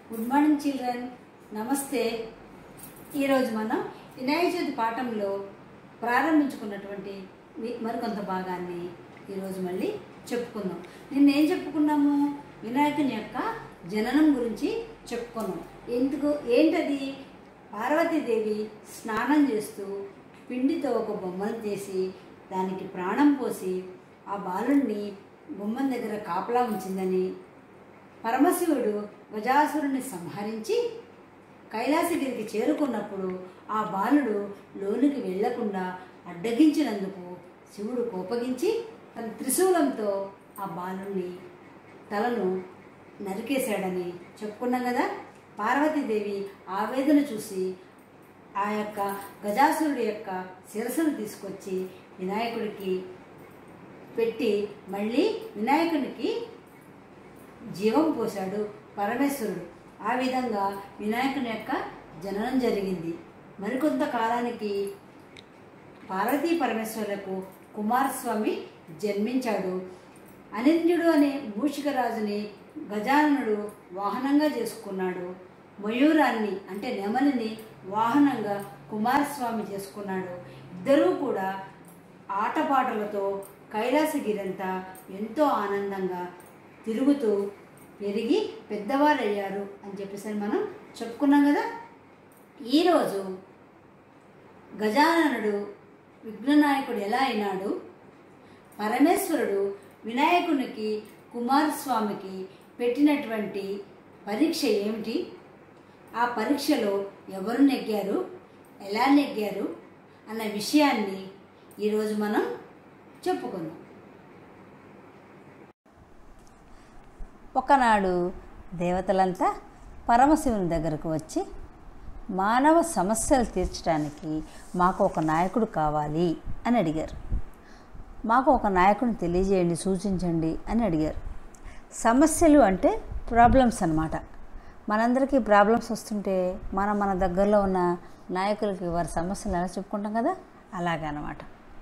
good morning children నమస్తే ఈరోజు మనం వినాయక చవితి పాఠంలో ప్రారంభించుకున్నటువంటి వి- మరికొంత భాగాన్ని ఈరోజు మళ్ళీ చెప్పుకుందాం నిన్న ఏం చెప్పుకున్నాము వినాయకుని యొక్క జననం గురించి చెప్పుకున్నాం ఎందుకు ఏంటది పార్వతీదేవి స్నానం చేస్తూ పిండితో ఒక బొమ్మను చేసి దానికి ప్రాణం పోసి ఆ బాలుణ్ణి బొమ్మన దగ్గర కాపలా ఉంచిందని పరమశివుడు గజాసురుని సంహరించి కైలాసగిరికి చేరుకున్నప్పుడు ఆ బాలుడు లోనికి వెళ్లకుండా అడ్డగించినందుకు శివుడు కోపగించి తన త్రిశూలంతో ఆ బాలుణ్ణి తలను నరికేశాడని చెప్పుకున్నాం కదా పార్వతీదేవి ఆవేదన చూసి ఆ యొక్క గజాసురుడి యొక్క శిరస్సును తీసుకొచ్చి వినాయకుడికి పెట్టి మళ్ళీ వినాయకునికి జీవం పోశాడు పరమేశ్వరుడు ఆ విధంగా వినాయకుని యొక్క జననం జరిగింది మరికొంత కాలానికి పార్వతీ పరమేశ్వరులకు కుమారస్వామి జన్మించాడు అనింద్యుడు అనే మూషికరాజుని గజాననుడు వాహనంగా చేసుకున్నాడు మయూరాన్ని అంటే నెమలిని వాహనంగా కుమారస్వామి చేసుకున్నాడు ఇద్దరూ కూడా ఆటపాటలతో కైలాసగిరంతా ఎంతో ఆనందంగా తిరుగుతూ పెరిగి పెద్దవారయ్యారు అని చెప్పేసి మనం చెప్పుకున్నాం కదా ఈరోజు గజాననుడు విఘ్ననాయకుడు ఎలా అయినాడు పరమేశ్వరుడు వినాయకునికి కుమారస్వామికి పెట్టినటువంటి పరీక్ష ఏమిటి ఆ పరీక్షలో ఎవరు నెగ్గారు ఎలా నెగ్గారు అన్న విషయాన్ని ఈరోజు మనం చెప్పుకుందాం ఒకనాడు దేవతలంతా పరమశివుని దగ్గరకు వచ్చి మానవ సమస్యలు తీర్చడానికి మాకు ఒక నాయకుడు కావాలి అని అడిగారు మాకు ఒక నాయకుడిని తెలియజేయండి సూచించండి అని అడిగారు సమస్యలు అంటే ప్రాబ్లమ్స్ అన్నమాట మనందరికీ ప్రాబ్లమ్స్ వస్తుంటే మనం మన దగ్గరలో ఉన్న నాయకులకి వారి సమస్యలు ఎలా చెప్పుకుంటాం కదా అలాగనమాట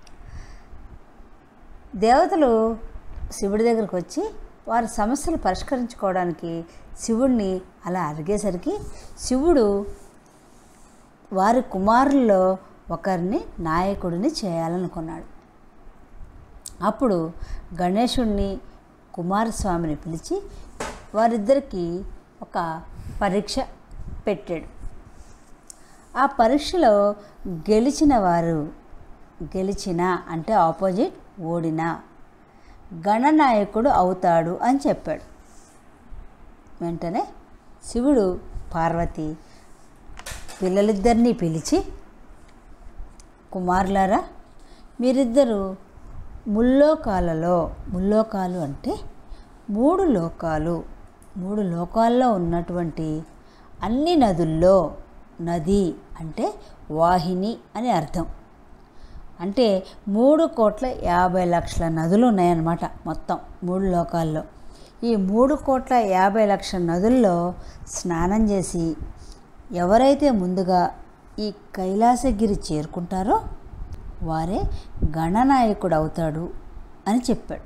దేవతలు శివుడి దగ్గరికి వచ్చి వారి సమస్యలు పరిష్కరించుకోవడానికి శివుడిని అలా అడిగేసరికి శివుడు వారి కుమారుల్లో ఒకరిని నాయకుడిని చేయాలనుకున్నాడు అప్పుడు గణేశుడిని కుమారస్వామిని పిలిచి వారిద్దరికి ఒక పరీక్ష పెట్టాడు ఆ పరీక్షలో గెలిచిన వారు గెలిచిన అంటే ఆపోజిట్ ఓడిన గణనాయకుడు అవుతాడు అని చెప్పాడు వెంటనే శివుడు పార్వతి పిల్లలిద్దరినీ పిలిచి కుమారులారా మీరిద్దరూ ముల్లోకాలలో ముల్లోకాలు అంటే మూడు లోకాలు మూడు లోకాల్లో ఉన్నటువంటి అన్ని నదుల్లో నది అంటే వాహిని అని అర్థం అంటే మూడు కోట్ల యాభై లక్షల నదులు ఉన్నాయన్నమాట మొత్తం మూడు లోకాల్లో ఈ మూడు కోట్ల యాభై లక్షల నదుల్లో స్నానం చేసి ఎవరైతే ముందుగా ఈ కైలాసగిరి చేరుకుంటారో వారే గణనాయకుడు అవుతాడు అని చెప్పాడు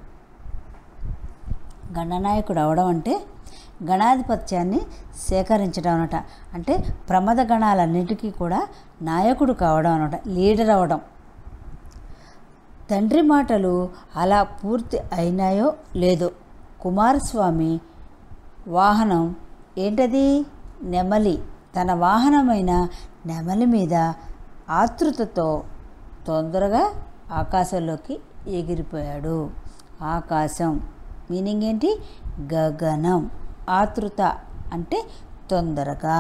గణనాయకుడు అవడం అంటే గణాధిపత్యాన్ని సేకరించడం అనట అంటే ప్రమద గణాలన్నిటికీ కూడా నాయకుడు కావడం అనట లీడర్ అవడం తండ్రి మాటలు అలా పూర్తి అయినాయో లేదో కుమారస్వామి వాహనం ఏంటది నెమలి తన వాహనమైన నెమలి మీద ఆతృతతో తొందరగా ఆకాశంలోకి ఎగిరిపోయాడు ఆకాశం మీనింగ్ ఏంటి గగనం ఆతృత అంటే తొందరగా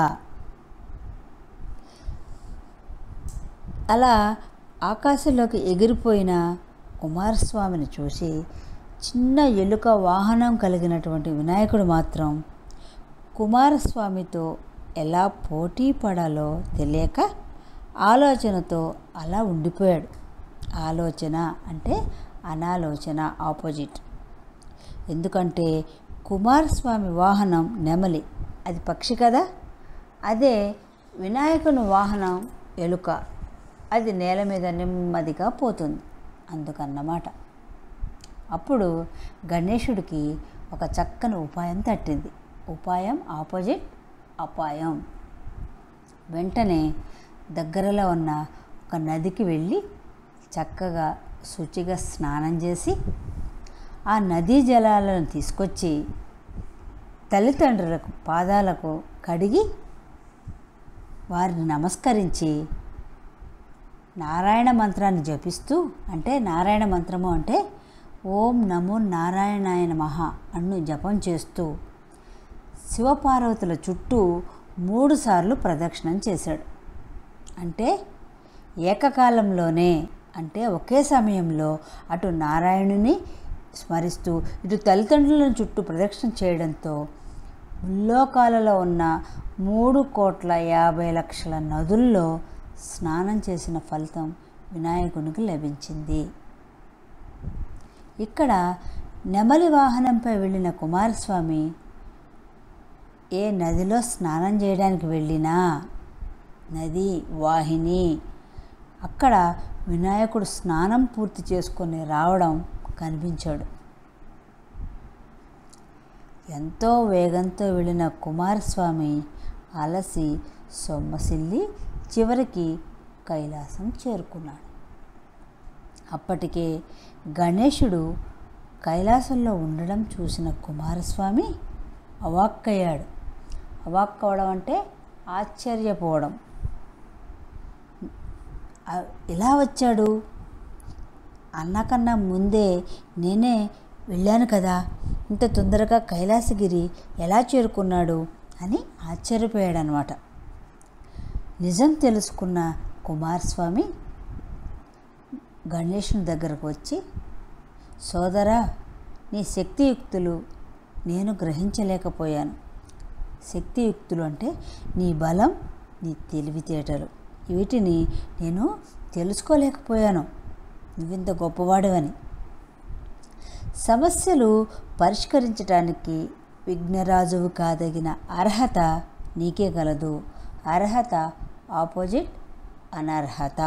అలా ఆకాశంలోకి ఎగిరిపోయిన కుమారస్వామిని చూసి చిన్న ఎలుక వాహనం కలిగినటువంటి వినాయకుడు మాత్రం కుమారస్వామితో ఎలా పోటీ పడాలో తెలియక ఆలోచనతో అలా ఉండిపోయాడు ఆలోచన అంటే అనాలోచన ఆపోజిట్ ఎందుకంటే కుమారస్వామి వాహనం నెమలి అది పక్షి కదా అదే వినాయకుని వాహనం ఎలుక అది నేల మీద నెమ్మదిగా పోతుంది అందుకన్నమాట అప్పుడు గణేశుడికి ఒక చక్కని ఉపాయం తట్టింది ఉపాయం ఆపోజిట్ అపాయం వెంటనే దగ్గరలో ఉన్న ఒక నదికి వెళ్ళి చక్కగా శుచిగా స్నానం చేసి ఆ నదీ జలాలను తీసుకొచ్చి తల్లిదండ్రులకు పాదాలకు కడిగి వారిని నమస్కరించి నారాయణ మంత్రాన్ని జపిస్తూ అంటే నారాయణ మంత్రము అంటే ఓం నమో నారాయణాయ నమః అన్ను జపం చేస్తూ శివపార్వతుల చుట్టూ మూడుసార్లు ప్రదక్షిణం చేశాడు అంటే ఏకకాలంలోనే అంటే ఒకే సమయంలో అటు నారాయణుని స్మరిస్తూ ఇటు తల్లిదండ్రులను చుట్టూ ప్రదక్షిణ చేయడంతో ముల్లోకాలలో ఉన్న మూడు కోట్ల యాభై లక్షల నదుల్లో స్నానం చేసిన ఫలితం వినాయకునికి లభించింది ఇక్కడ నెమలి వాహనంపై వెళ్ళిన కుమారస్వామి ఏ నదిలో స్నానం చేయడానికి వెళ్ళినా నది వాహిని అక్కడ వినాయకుడు స్నానం పూర్తి చేసుకొని రావడం కనిపించాడు ఎంతో వేగంతో వెళ్ళిన కుమారస్వామి అలసి సొమ్మసిల్లి చివరికి కైలాసం చేరుకున్నాడు అప్పటికే గణేశుడు కైలాసంలో ఉండడం చూసిన కుమారస్వామి అవాక్కయ్యాడు అవాక్కవడం అంటే ఆశ్చర్యపోవడం ఆ- ఎలా వచ్చాడు అన్నకన్నా ముందే నేనే వెళ్ళాను కదా ఇంత తొందరగా కైలాసగిరి ఎలా చేరుకున్నాడు అని ఆశ్చర్యపోయాడు అనమాట నిజం తెలుసుకున్న కుమారస్వామి గణేషుని దగ్గరకు వచ్చి సోదరా నీ శక్తియుక్తులు నేను గ్రహించలేకపోయాను శక్తియుక్తులు అంటే నీ బలం నీ తెలివితేటలు వీటిని నేను తెలుసుకోలేకపోయాను నువ్వింత గొప్పవాడివని సమస్యలు పరిష్కరించడానికి విఘ్నరాజువు కాదగిన అర్హత నీకే కలదు అర్హత ఆపోజిట్ అనర్హత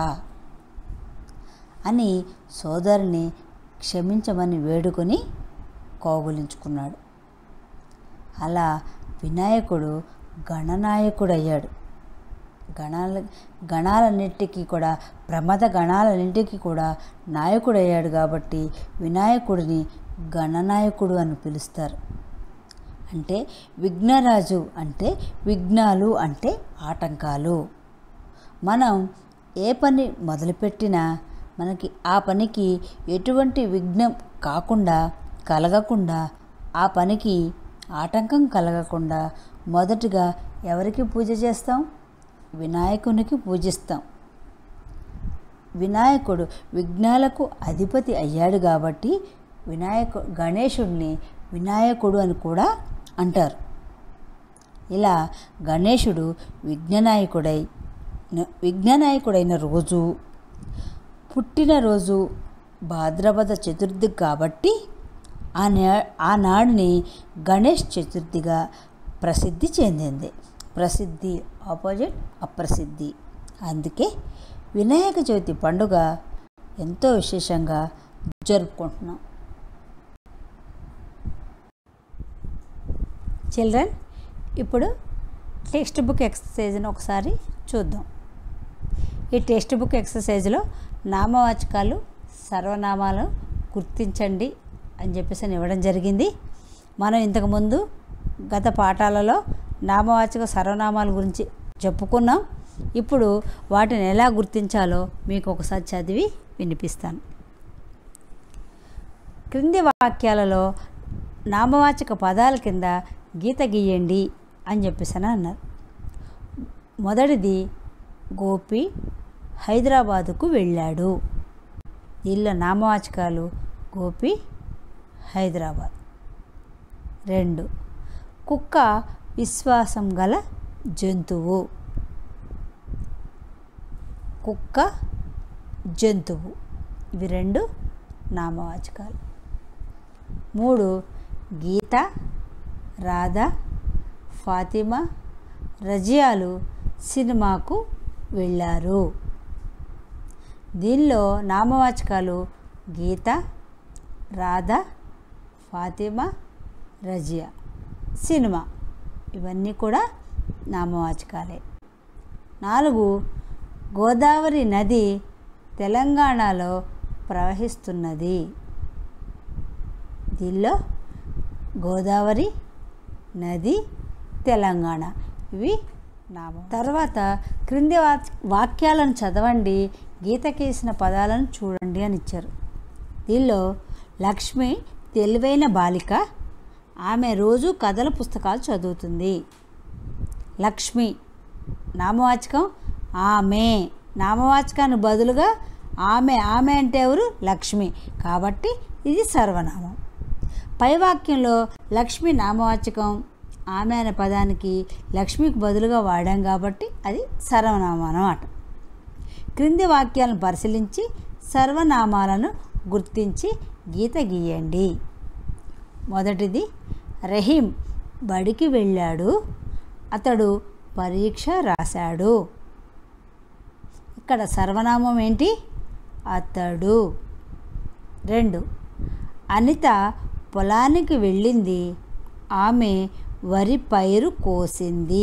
అని సోదరుని క్షమించమని వేడుకొని కౌగులించుకున్నాడు అలా వినాయకుడు గణనాయకుడయ్యాడు గణాల గణాలన్నిటికీ కూడా ప్రమద గణాలన్నింటికీ కూడా నాయకుడయ్యాడు కాబట్టి వినాయకుడిని గణనాయకుడు అని పిలుస్తారు అంటే విఘ్నరాజు అంటే విఘ్నాలు అంటే ఆటంకాలు మనం ఏ పని మొదలుపెట్టినా మనకి ఆ పనికి ఎటువంటి విఘ్నం కాకుండా కలగకుండా ఆ పనికి ఆటంకం కలగకుండా మొదటగా ఎవరికి పూజ చేస్తాం వినాయకునికి పూజిస్తాం వినాయకుడు విఘ్నాలకు అధిపతి అయ్యాడు కాబట్టి వినాయకు గణేశుడిని వినాయకుడు అని కూడా అంటారు ఇలా గణేశుడు విఘ్ననాయకుడై విఘ్ననాయకుడైన రోజు పుట్టినరోజు భాద్రపద చతుర్థి కాబట్టి ఆ నే ఆనాడుని గణేష్ చతుర్థిగా ప్రసిద్ధి చెందింది ప్రసిద్ధి ఆపోజిట్ అప్రసిద్ధి అందుకే వినాయక చవితి పండుగ ఎంతో విశేషంగా జరుపుకుంటున్నాం చిల్డ్రన్ ఇప్పుడు టెక్స్ట్ బుక్ ఎక్సర్సైజ్ని ఒకసారి చూద్దాం ఈ టెక్స్ట్ బుక్ ఎక్సర్సైజ్లో నామవాచకాలు సర్వనామాలు గుర్తించండి అని చెప్పేసి అని ఇవ్వడం జరిగింది మనం ఇంతకుముందు గత పాఠాలలో నామవాచక సర్వనామాల గురించి చెప్పుకున్నాం ఇప్పుడు వాటిని ఎలా గుర్తించాలో మీకు ఒకసారి చదివి వినిపిస్తాను క్రింది వాక్యాలలో నామవాచక పదాల కింద గీత గీయండి అని చెప్పేసి అని అన్నారు మొదటిది గోపి హైదరాబాదుకు వెళ్ళాడు దీనిలో నామవాచకాలు గోపి హైదరాబాద్ రెండు కుక్క విశ్వాసం గల జంతువు కుక్క జంతువు ఇవి రెండు నామవాచకాలు మూడు గీత రాధ ఫాతిమా రజియాలు సినిమాకు వెళ్ళారు దీనిలో నామవాచకాలు గీత రాధ ఫాతిమా రజియా సినిమా ఇవన్నీ కూడా నామవాచకాలే నాలుగు గోదావరి నది తెలంగాణలో ప్రవహిస్తున్నది దీనిలో గోదావరి నది తెలంగాణ ఇవి నామం తర్వాత క్రింది వాక్- వాక్యాలను చదవండి గీతకేసిన పదాలను చూడండి అని ఇచ్చారు దీనిలో లక్ష్మి తెలివైన బాలిక ఆమె రోజు కథల పుస్తకాలు చదువుతుంది లక్ష్మి నామవాచకం ఆమె నామవాచకానికి బదులుగా ఆమె ఆమె అంటే ఎవరు లక్ష్మి కాబట్టి ఇది సర్వనామం పై వాక్యంలో లక్ష్మి నామవాచకం ఆమె అనే పదానికి లక్ష్మికి బదులుగా వాడాం కాబట్టి అది సర్వనామం అన్నమాట క్రింది వాక్యాలను పరిశీలించి సర్వనామాలను గుర్తించి గీత గీయండి మొదటిది రహీం బడికి వెళ్ళాడు అతడు పరీక్ష రాశాడు ఇక్కడ సర్వనామం ఏంటి అతడు రెండు అనిత పొలానికి వెళ్ళింది ఆమె వరి పైరు కోసింది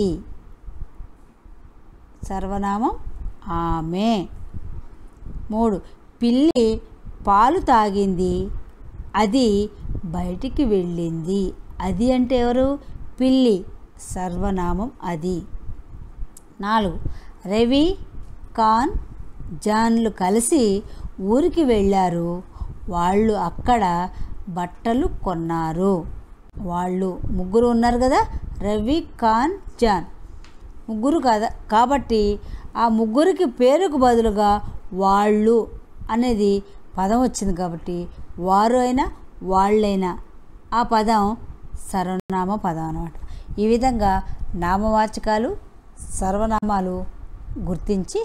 సర్వనామం ఆమె మూడు పిల్లి పాలు తాగింది అది బయటికి వెళ్ళింది అది అంటే ఎవరు పిల్లి సర్వనామం అది నాలుగు రవి ఖాన్ జాన్లు కలిసి ఊరికి వెళ్ళారు వాళ్ళు అక్కడ బట్టలు కొన్నారు వాళ్ళు ముగ్గురు ఉన్నారు కదా రవి ఖాన్ జాన్ ముగ్గురు కదా కాబట్టి ఆ ముగ్గురికి పేరుకు బదులుగా వాళ్ళు అనేది పదం వచ్చింది కాబట్టి వారు అయినా వాళ్ళైనా ఆ పదం సర్వనామ పదం అన్నమాట ఈ విధంగా నామవాచకాలు సర్వనామాలు గుర్తించి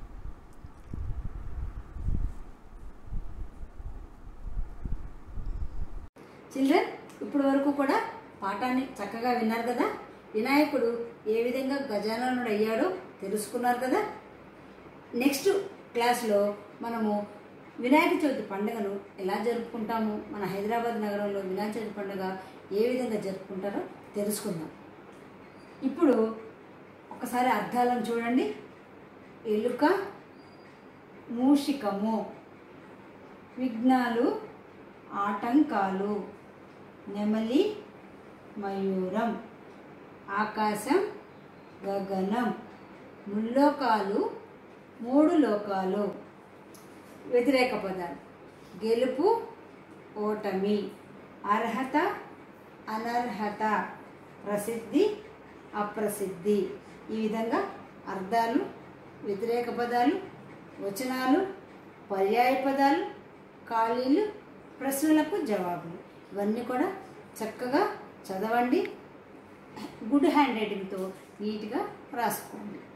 చిల్డ్రన్ ఇప్పటి వరకు కూడా పాఠాన్ని చక్కగా విన్నారు కదా వినాయకుడు ఏ విధంగా గజాననుడు అయ్యాడో తెలుసుకున్నారు కదా నెక్స్ట్ క్లాస్లో మనము వినాయక చవితి పండుగను ఎలా జరుపుకుంటాము మన హైదరాబాద్ నగరంలో వినాయక చవితి పండుగ ఏ విధంగా జరుపుకుంటారో తెలుసుకుందాం ఇప్పుడు ఒకసారి అర్థాలను చూడండి ఎలుక మూషికము విఘ్నాలు ఆటంకాలు నెమలి మయూరం ఆకాశం గగనం ముల్లోకాలు మూడు లోకాలు వ్యతిరేక పదాలు గెలుపు ఓటమి అర్హత అనర్హత ప్రసిద్ధి అప్రసిద్ధి ఈ విధంగా అర్థాలు వ్యతిరేక పదాలు వచనాలు పర్యాయ పదాలు ఖాళీలు ప్రశ్నలకు జవాబులు ఇవన్నీ కూడా చక్కగా చదవండి గుడ్ హ్యాండ్ రైటింగ్తో నీట్గా రాసుకోండి